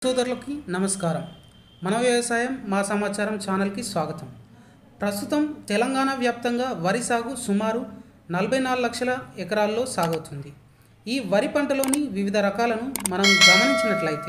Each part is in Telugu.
సోదరులకి నమస్కారం మన వ్యవసాయం మా సమాచారం ఛానల్కి స్వాగతం ప్రస్తుతం తెలంగాణ వ్యాప్తంగా వరి సాగు సుమారు నలభై నాలుగు లక్షల ఎకరాల్లో సాగుతుంది ఈ వరి పంటలోని వివిధ రకాలను మనం గమనించినట్లయితే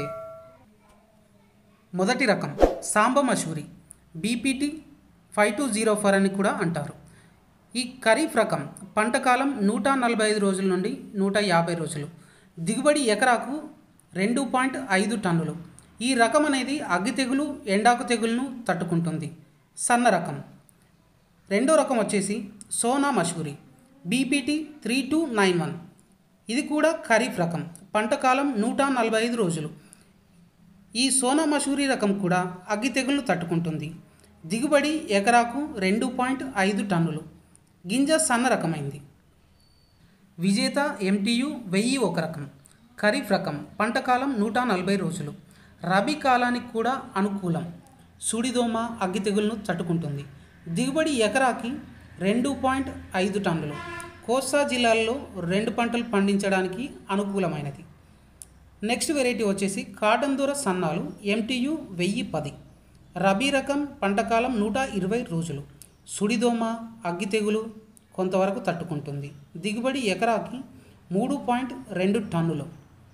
మొదటి రకం Samba Masuri BPT five two zero four అని కూడా అంటారు ఈ ఖరీఫ్ రకం పంట కాలం నూట నలభై ఐదు రోజుల నుండి నూట యాభై రోజులు దిగుబడి ఎకరాకు రెండు పాయింట్ ఐదు టన్నులు ఈ రకం అనేది అగ్గి తెగులు ఎండాకు తెగులను తట్టుకుంటుంది సన్న రకం రెండో రకం వచ్చేసి Sona Masuri BPT three two nine one ఇది కూడా ఖరీఫ్ రకం పంట కాలం నూట నలభై ఐదు రోజులు ఈ సోనా మసూరి రకం కూడా అగ్గి తెగులను తట్టుకుంటుంది దిగుబడి ఎకరాకు రెండు పాయింట్ ఐదు టన్నులు గింజ సన్న రకమైంది విజేత ఎంటీయు వెయ్యి ఒక రకం ఖరీఫ్ రకం పంట కాలం నూట నలభై రోజులు రబీ కాలానికి కూడా అనుకూలం సుడిదోమ అగ్గి తెగులను తట్టుకుంటుంది దిగుబడి ఎకరాకి రెండు పాయింట్ ఐదు టన్నులు కోస్తా జిల్లాల్లో రెండు పంటలు పండించడానికి అనుకూలమైనది నెక్స్ట్ వెరైటీ వచ్చేసి కాటన్ దూర సన్నాలు ఎంటీయు వెయ్యి పది రబీ రకం పంటకాలం నూట ఇరవై రోజులు సుడిదోమ అగ్గి తెగులు కొంతవరకు తట్టుకుంటుంది దిగుబడి ఎకరాకి మూడు పాయింట్ రెండు టన్నులు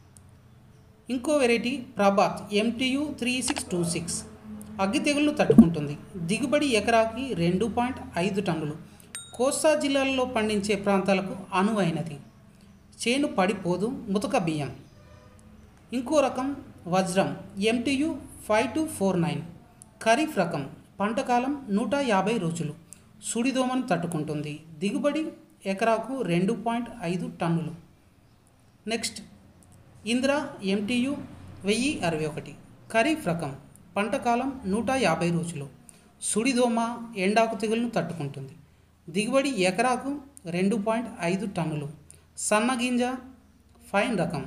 ఇంకో variety Prabhat MTU three six two six అగ్గి తెగులను తట్టుకుంటుంది దిగుబడి ఎకరాకి రెండు పాయింట్ ఐదు టన్నులు కోస్తా జిల్లాల్లో పండించే ప్రాంతాలకు అనువైనది చేను పడిపోదు ముతక బియ్యం ఇంకో రకం Vajram MTU five two four nine kharif రకం పంటకాలం నూట యాభై రోజులు సుడిదోమను తట్టుకుంటుంది దిగుబడి ఎకరాకు రెండు పాయింట్ ఐదు టన్నులు నెక్స్ట్ ఇంద్ర ఎంటీయు వెయ్యి అరవై ఒకటి ఖరీఫ్ రకం పంటకాలం నూట యాభై రోజులు సుడిదోమ ఎండాకు తెగులను తట్టుకుంటుంది దిగుబడి ఎకరాకు రెండు పాయింట్ ఐదు టన్నులు సన్నగింజ ఫైన్ రకం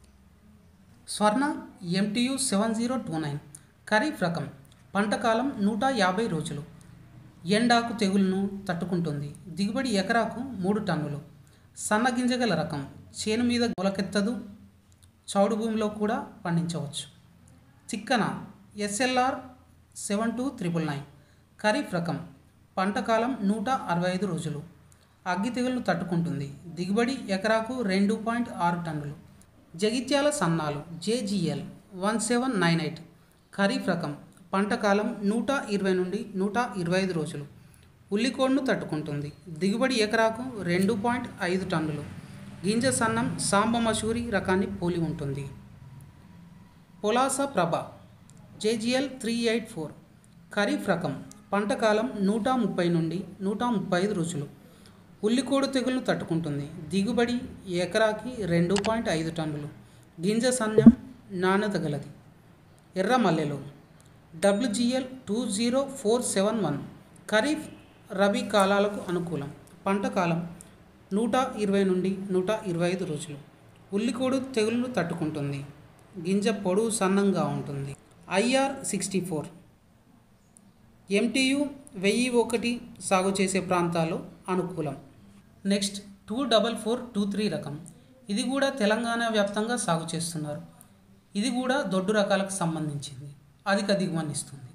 Swarna MTU seven zero two nine kharif రకం పంటకాలం నూట యాభై రోజులు ఎండాకు తెగులను తట్టుకుంటుంది దిగుబడి ఎకరాకు మూడు టన్నులు సన్నగింజగల రకం చేను మీద మొలకెత్తదు చౌడు భూమిలో కూడా పండించవచ్చు Chikkana SLR seven two triple nine kharif రకం పంటకాలం నూట అరవై ఐదు రోజులు అగ్గి తెగులను తట్టుకుంటుంది దిగుబడి ఎకరాకు రెండు పాయింట్ ఆరు టన్నులు Jagtial Sannalu JGL one seven nine eight kharif రకం పంటకాలం నూట ఇరవై నుండి నూట ఇరవై ఐదు రోజులు ఉల్లికోడ్ను తట్టుకుంటుంది దిగుబడి ఎకరాకు రెండు పాయింట్ ఐదు టన్నులు గింజ సన్నం సాంబ మసూరి రకాన్ని పోలి ఉంటుంది Polasa Prabha JGL three eight four kharif రకం పంటకాలం నూట ముప్పై నుండి నూట ముప్పై ఐదు రోజులు ఉల్లికోడు తెగులను తట్టుకుంటుంది దిగుబడి ఎకరాకి రెండు పాయింట్ ఐదు టన్నులు గింజ సన్నం నాణ్యత గలది Erra Mallelu WGL two zero four seven one kharif rabi కాలాలకు అనుకూలం పంట కాలం నూట ఇరవై నుండి నూట ఇరవై ఐదు రోజులు ఉల్లికోడు తెగులను తట్టుకుంటుంది గింజ పొడవు సన్నంగా ఉంటుంది ఐఆర్ సిక్స్టీ ఫోర్ ఎంటీయు వెయ్యి ఒకటి సాగు చేసే ప్రాంతాల్లో అనుకూలం next two double four two three రకం ఇది కూడా తెలంగాణ వ్యాప్తంగా సాగు చేస్తున్నారు ఇది కూడా దొడ్డు రకాలకు సంబంధించింది అధిక దిగుమని ఇస్తుంది